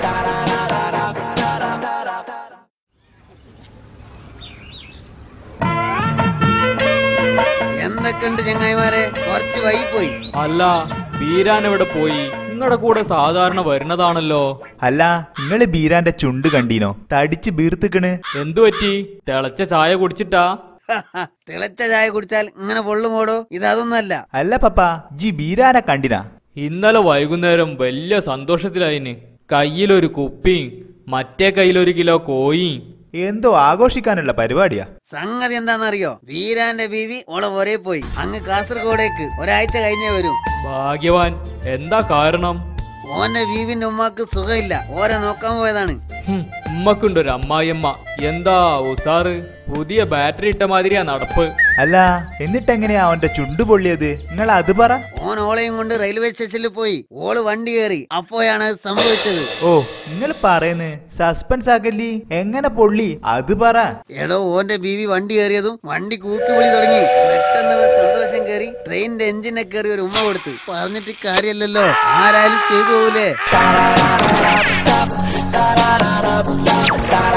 എന്തൊക്കെയുണ്ട് ചങ്ങായിമാരെ കുറച്ച് വൈകിപ്പോയി അല്ല ബീരാൻ എവിടെ പോയി നിങ്ങളുടെ കൂടെ സാധാരണ വരുന്നതാണല്ലോ അല്ല നിങ്ങള് ബീരാന്റെ ചുണ്ട് കണ്ടീനോ തടിച്ച് ബീർത്തിക്കണ് എന്തു പറ്റി തിളച്ച ചായ കുടിച്ചിട്ടാ തിളച്ച ചായ കുടിച്ചാൽ ഇങ്ങനെ പൊള്ളുമോടോ ഇത് അതൊന്നല്ല അല്ല പപ്പ ജി ബീരാനെ കണ്ടിനാ ഇന്നലെ വൈകുന്നേരം വലിയ സന്തോഷത്തിലായിന് കയ്യിലൊരു കുപ്പിയും മറ്റേ കയ്യിലൊരു കിലോ കോയും എന്തോ ആഘോഷിക്കാനുള്ള പരിപാടിയാ സംഗതി എന്താണെന്നറിയോ വീരാന്റെ ബീവി ഓളെ ഒരേ പോയി അങ്ങ് കാസർഗോഡേക്ക് ഒരാഴ്ച കഴിഞ്ഞേ വരും ഭാഗ്യവാൻ എന്താ കാരണം ഓന്റെ ബീവിന്റെ ഉമ്മാക്ക് സുഖമില്ല ഓരെ നോക്കാൻ പോയതാണ് ഹും, ഉമ്മക്കുണ്ടൊരു അമ്മായിയമ്മ എന്താ ഉസാറ് പുതിയ ബാറ്ററി ഇട്ട മാതിരിയാ നടപ്പ് അല്ല എന്നിട്ടെങ്ങനെയാ അവന്റെ ചുണ്ട് പൊള്ളിയത് നിങ്ങൾ അത് പറ ഓൻ ഓളെയും കൊണ്ട് റെയിൽവേ സ്റ്റേഷനിൽ പോയി ഓള് വണ്ടി കയറി അപ്പോഴാണ് അത് സംഭവിച്ചത് ഓ നിങ്ങൾ പറയുന്നു സസ്പെൻസ് ആക്കല്ലി എങ്ങനെ പൊള്ളി അത് പറ എടോ ഓന്റെ ബീവി വണ്ടി കയറിയതും വണ്ടി കൂക്കി വിളി തുടങ്ങി പെട്ടെന്ന് ഇവൻ സന്തോഷം കയറി ട്രെയിനിന്റെ എഞ്ചിനെ കയറി ഒരു ഉമ്മ കൊടുത്ത് പറഞ്ഞിട്ട് കാര്യമല്ലല്ലോ ആരായാലും ചെയ്തു പോകൂലേ